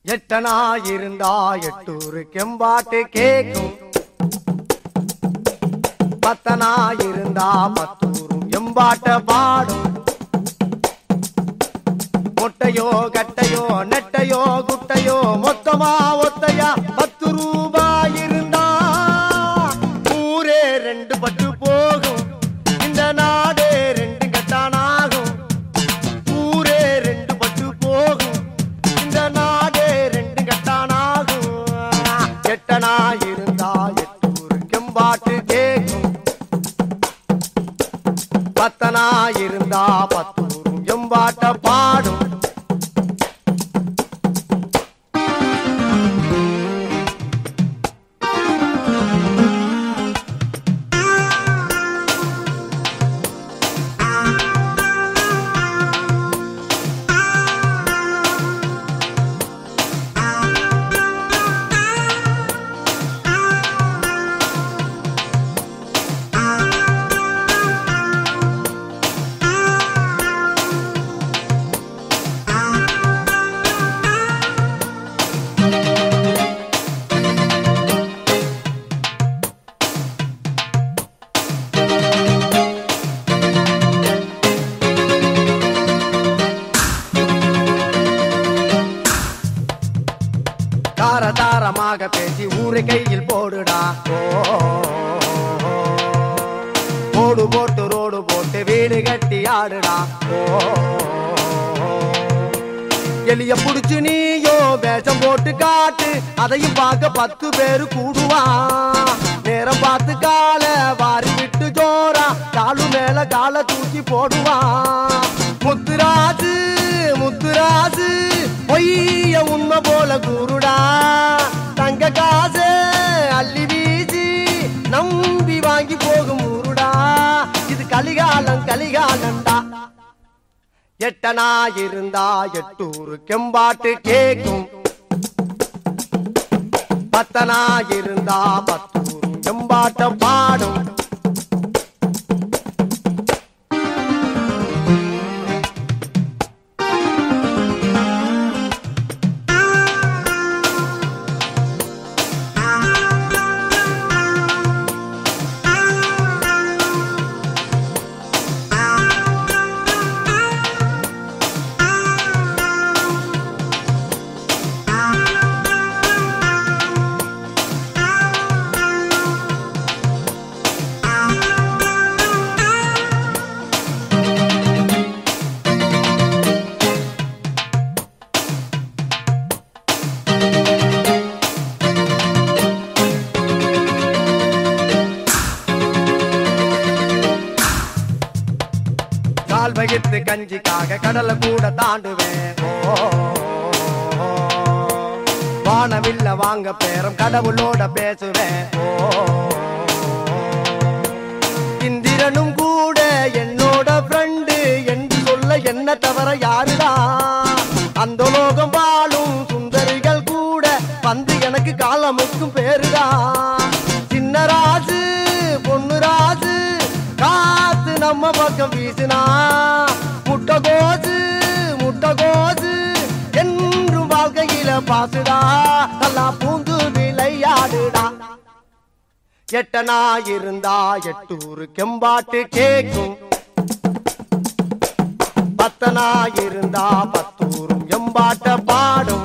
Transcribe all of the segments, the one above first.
எட்டனா இருந்தா எட்டூரு கெம்பாட்டு கேக்கும் பத்தனா இருந்தா பத்தூரும் எம்பாட்ட பாடும் மொட்டையோ கட்டையோ நெட்டையோ குட்டையோ மொத்தமா ஒத்தையா பத்து ரூபாய் இருந்தா ஊரே ரெண்டு பட்டு போகும் இந்த நாடே ரெண்டு கட்டானாகும் ஊரே ரெண்டு பட்டு போகும் இந்த நாடே ரெண்டு கட்டானாகும் எட்டனா இருந்தா எட்டூரு கெம்பாட்டு கேக்கும் பத்தனா இருந்தா பத்தூரும் எம்பாட்ட பாடும் தார தாரமாக பேசி ஊரை கையில் போடுடா ஓ, போடு போட்டு ரோடு போட்டு வீடு கட்டி ஆடுடா ஓ எலிய புடிச்சு நீயோ வேஷம் போட்டு காட்டு அதையும் பார்க்க பத்து பேரு கூடுவான் நேரம் பார்த்து கால வாரி விட்டு ஜோரா காலு மேல கால தூக்கி போடுவான் முத்துராஜு முத்துராஜு பொய்ய உண்மை போல கூறுடா தங்க காசு அள்ளி வீசி நம்பி வாங்கி போகும் ஊருடா இது கலிகாலம் கலிகாலம்டா எட்டனா இருந்தா எட்டூரு கெம்பாட்டு கேக்கும் பத்தனா இருந்தா பத்தூரு எம்பாட்ட பாடும் கால் வகித்து கஞ்சிக்காக கடலை கூட தாண்டுவேன் ஓ, வானவில்ல வாங்க பேரம் கடவுளோட பேசுவேன் ஓ, இந்திரனும் கூட என்னோட ஃப்ரெண்டு என்று சொல்ல என்ன தவிர யாருடா அந்த லோகம் வாழும் சுந்தரிகள் கூட வந்து எனக்கு காலமுக்கும் பேருடா சின்ன ராசு பொண்ணு ராசு காத்து நம்ம பக்கம் வீசுனா முட்டை கோசு முட்டை கோசு என்றும் வாழ்க்கையில பாசுடா நல்லா பூந்து விளையாடுடா எட்டனா இருந்தா எட்டூரு கெம்பாட்டு கேக்கும் பத்தனா இருந்தா பத்தூரும் எம்பாட்ட பாடும்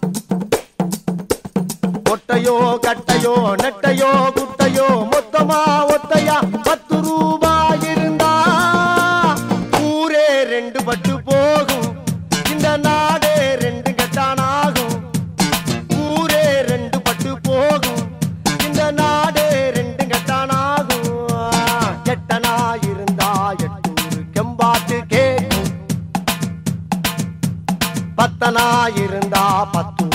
ஒட்டையோ கட்டையோ நெட்டையோ குட்டையோ மொத்தமா ஒத்தையா பத்து ரூபாய் இருந்தா ஊரே ரெண்டு பட்டு போகும் இந்த நாடே ரெண்டு கட்டானாகும் ஊரே ரெண்டு பட்டு போகும் இந்த நாடே ரெண்டு கட்டானாகும் எட்டனா இருந்தா எட்டூரு கெம்பாட்டு கேக்கும் பத்தனா இருந்தா பத்து